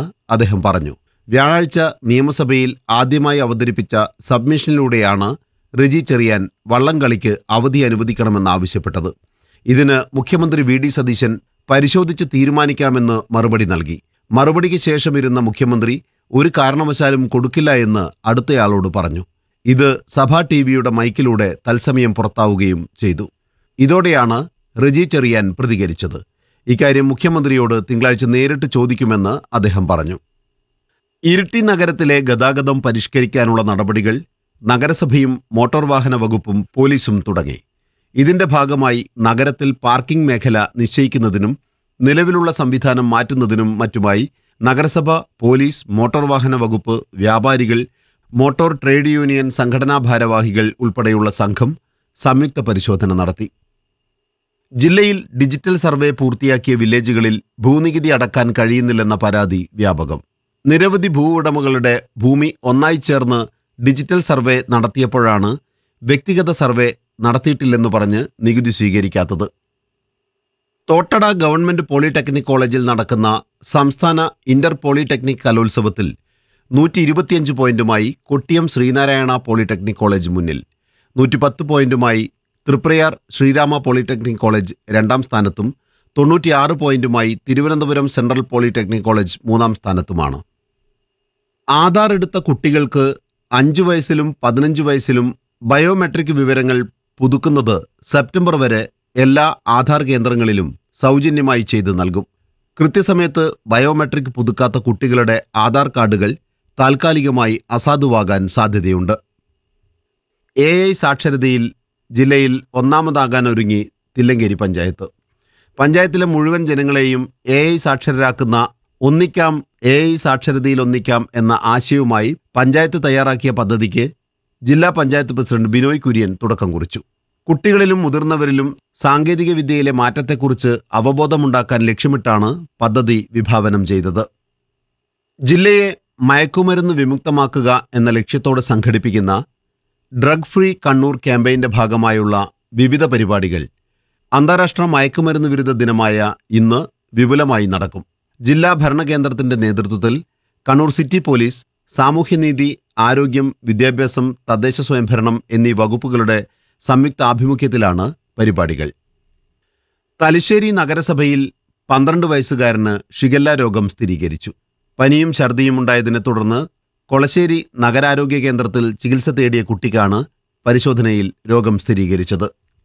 നൽകുമെന്ന് അദ്ദേഹം പറഞ്ഞു വ്യാഴാഴ്ച നിയമസഭയിൽ ആദ്യമായി അവതരിപ്പിച്ച സബ്മിഷനിലൂടെയാണ് റിജി ചെറിയാൻ വള്ളംകളിക്ക് അവധി അനുവദിക്കണമെന്നാവശ്യപ്പെട്ടത് ഇതിന് മുഖ്യമന്ത്രി വി ഡി സതീശൻ പരിശോധിച്ച് തീരുമാനിക്കാമെന്ന് മറുപടി നൽകി മറുപടിക്ക് ശേഷം ഇരുന്ന മുഖ്യമന്ത്രി ഒരു കാരണവശാലും കൊടുക്കില്ല എന്ന് അടുത്തയാളോട് പറഞ്ഞു ഇത് സഭാ ടി വിയുടെ മൈക്കിലൂടെ തത്സമയം പുറത്താവുകയും ചെയ്തു ഇതോടെയാണ് റിജി ചെറിയാൻ പ്രതികരിച്ചത് ഇക്കാര്യം മുഖ്യമന്ത്രിയോട് തിങ്കളാഴ്ച നേരിട്ട് ചോദിക്കുമെന്ന് അദ്ദേഹം പറഞ്ഞു ഇരിട്ടി നഗരത്തിലെ ഗതാഗതം പരിഷ്കരിക്കാനുള്ള നടപടികൾ നഗരസഭയും മോട്ടോർ വാഹന വകുപ്പും പോലീസും തുടങ്ങി ഇതിന്റെ ഭാഗമായി നഗരത്തിൽ പാർക്കിംഗ് മേഖല നിശ്ചയിക്കുന്നതിനും നിലവിലുള്ള സംവിധാനം മാറ്റുന്നതിനും മറ്റുമായി നഗരസഭ പോലീസ് മോട്ടോർ വാഹന വകുപ്പ് വ്യാപാരികൾ മോട്ടോർ ട്രേഡ് യൂണിയൻ സംഘടനാ ഭാരവാഹികൾ ഉൾപ്പെടെയുള്ള സംഘം സംയുക്ത പരിശോധന നടത്തി ജില്ലയിൽ ഡിജിറ്റൽ സർവേ പൂർത്തിയാക്കിയ വില്ലേജുകളിൽ ഭൂനികുതി അടക്കാൻ കഴിയുന്നില്ലെന്ന പരാതി വ്യാപകം നിരവധി ഭൂ ഉടമകളുടെ ഭൂമി ഒന്നായി ചേർന്ന് ഡിജിറ്റൽ സർവേ നടത്തിയപ്പോഴാണ് വ്യക്തിഗത സർവേ നടത്തിയിട്ടില്ലെന്ന് പറഞ്ഞ് നികുതി സ്വീകരിക്കാത്തത് തോട്ടട ഗവൺമെന്റ് പോളിടെക്നിക് കോളേജിൽ നടക്കുന്ന സംസ്ഥാന ഇന്റർ പോളിടെക്നിക് കലോത്സവത്തിൽ നൂറ്റി ഇരുപത്തിയഞ്ച് പോയിന്റുമായി കൊട്ടിയം ശ്രീനാരായണ പോളിടെക്നിക് കോളേജ് മുന്നിൽ നൂറ്റിപ്പത്ത് പോയിന്റുമായി തൃപ്രയാർ ശ്രീരാമ പോളിടെക്നിക് കോളേജ് രണ്ടാം സ്ഥാനത്തും തൊണ്ണൂറ്റിയാറ് പോയിന്റുമായി തിരുവനന്തപുരം സെൻട്രൽ പോളിടെക്നിക് കോളേജ് മൂന്നാം സ്ഥാനത്തുമാണ് ആധാർ എടുത്ത കുട്ടികൾക്ക് അഞ്ചു വയസ്സിലും പതിനഞ്ച് വയസ്സിലും ബയോമെട്രിക് വിവരങ്ങൾ പുതുക്കുന്നത് സെപ്റ്റംബർ വരെ എല്ലാ ആധാർ കേന്ദ്രങ്ങളിലും സൗജന്യമായി ചെയ്തു നൽകും കൃത്യസമയത്ത് ബയോമെട്രിക് പുതുക്കാത്ത കുട്ടികളുടെ ആധാർ കാർഡുകൾ താൽക്കാലികമായി അസാധുവാകാൻ സാധ്യതയുണ്ട് എ ഐ സാക്ഷരതയിൽ ജില്ലയിൽ ഒന്നാമതാകാൻ ഒരുങ്ങി തില്ലങ്കേരി പഞ്ചായത്ത് പഞ്ചായത്തിലെ മുഴുവൻ ജനങ്ങളെയും എ ഐ സാക്ഷരരാക്കുന്ന ഒന്നിക്കാം എ ഐ സാക്ഷരതയിൽ ഒന്നിക്കാം എന്ന ആശയവുമായി പഞ്ചായത്ത് തയ്യാറാക്കിയ പദ്ധതിക്ക് ജില്ലാ പഞ്ചായത്ത് പ്രസിഡന്റ് ബിനോയ് കുര്യൻ തുടക്കം കുറിച്ചു കുട്ടികളിലും മുതിർന്നവരിലും സാങ്കേതിക വിദ്യയിലെ മാറ്റത്തെക്കുറിച്ച് അവബോധമുണ്ടാക്കാൻ ലക്ഷ്യമിട്ടാണ് പദ്ധതി വിഭാവനം ചെയ്തത് ജില്ലയെ മയക്കുമരുന്ന് വിമുക്തമാക്കുക എന്ന ലക്ഷ്യത്തോടെ സംഘടിപ്പിക്കുന്ന ഡ്രഗ് ഫ്രീ കണ്ണൂർ ക്യാമ്പയിന്റെ ഭാഗമായുള്ള വിവിധ പരിപാടികൾ അന്താരാഷ്ട്ര മയക്കുമരുന്ന് വിരുദ്ധ ദിനമായ ഇന്ന് വിപുലമായി നടക്കും ജില്ലാ ഭരണകേന്ദ്രത്തിന്റെ നേതൃത്വത്തിൽ കണ്ണൂർ സിറ്റി പോലീസ് സാമൂഹ്യനീതി ആരോഗ്യം വിദ്യാഭ്യാസം തദ്ദേശ സ്വയംഭരണം എന്നീ വകുപ്പുകളുടെ സംയുക്ത ആഭിമുഖ്യത്തിലാണ് പരിപാടികൾ തലശ്ശേരി നഗരസഭയിൽ പന്ത്രണ്ട് വയസ്സുകാരന് ഷിഗല്ല രോഗം സ്ഥിരീകരിച്ചു പനിയും ഛർദിയും ഉണ്ടായതിനെ തുടർന്ന് കൊളശ്ശേരി നഗരാരോഗ്യ കേന്ദ്രത്തിൽ ചികിത്സ തേടിയ കുട്ടിക്കാണ് പരിശോധനയിൽ രോഗം സ്ഥിരീകരിച്ചത്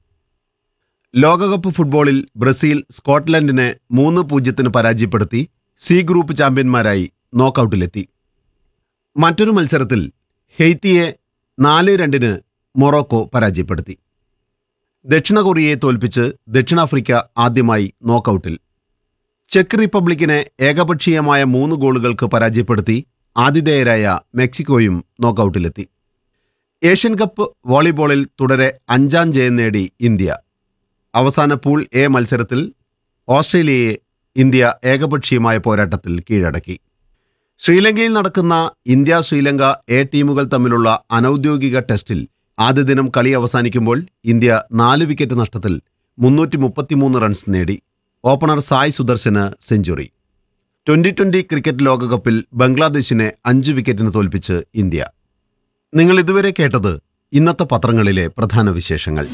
ലോകകപ്പ് ഫുട്ബോളിൽ ബ്രസീൽ സ്കോട്ട്ലൻഡിനെ മൂന്ന് പൂജ്യത്തിന് പരാജയപ്പെടുത്തി സി ഗ്രൂപ്പ് ചാമ്പ്യന്മാരായി നോക്കൌട്ടിലെത്തി മറ്റൊരു മത്സരത്തിൽ ഹെയ്ത്തിയെ നാല് രണ്ടിന് മൊറോക്കോ പരാജയപ്പെടുത്തി ദക്ഷിണ കൊറിയയെ തോൽപ്പിച്ച് ദക്ഷിണാഫ്രിക്ക ആദ്യമായി നോക്കൌട്ടിൽ ചെക്ക് റിപ്പബ്ലിക്കിനെ ഏകപക്ഷീയമായ മൂന്ന് ഗോളുകൾക്ക് പരാജയപ്പെടുത്തി ആതിഥേയരായ മെക്സിക്കോയും നോക്കൌട്ടിലെത്തി ഏഷ്യൻ കപ്പ് വോളിബോളിൽ തുടരെ അഞ്ചാം ജയം നേടി ഇന്ത്യ അവസാന പൂൾ എ മത്സരത്തിൽ ഓസ്ട്രേലിയയെ ഇന്ത്യ ഏകപക്ഷീയമായ പോരാട്ടത്തിൽ കീഴടക്കി ശ്രീലങ്കയിൽ നടക്കുന്ന ഇന്ത്യ ശ്രീലങ്ക എ ടീമുകൾ തമ്മിലുള്ള അനൌദ്യോഗിക ടെസ്റ്റിൽ ആദ്യ ദിനം കളി അവസാനിക്കുമ്പോൾ ഇന്ത്യ നാല് വിക്കറ്റ് നഷ്ടത്തിൽ മുന്നൂറ്റി മുപ്പത്തിമൂന്ന് റൺസ് നേടി ഓപ്പണർ സായ് സുദർശന് സെഞ്ചുറി ട്വന്റി ട്വന്റി ക്രിക്കറ്റ് ലോകകപ്പിൽ ബംഗ്ലാദേശിനെ അഞ്ച് വിക്കറ്റിന് തോൽപ്പിച്ച് ഇന്ത്യ നിങ്ങൾ ഇതുവരെ കേട്ടത് ഇന്നത്തെ പത്രങ്ങളിലെ പ്രധാന വിശേഷങ്ങൾ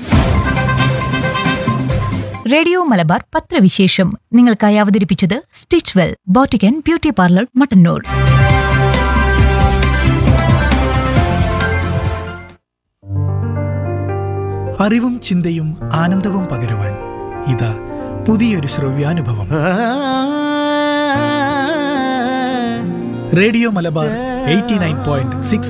റേഡിയോ മലബാർ പത്രവിശേഷം നിങ്ങൾക്കായി അവതരിപ്പിച്ചത് സ്റ്റിച്ച് വെൽ ബോട്ടിക്കൻ ബ്യൂട്ടി പാർലർ മട്ടന്നൂർ അറിവും ചിന്തയും ആനന്ദവും പകരുവാൻ ഇതാ പുതിയൊരു ശ്രവ്യാനുഭവം radio Malabar eighty nine point six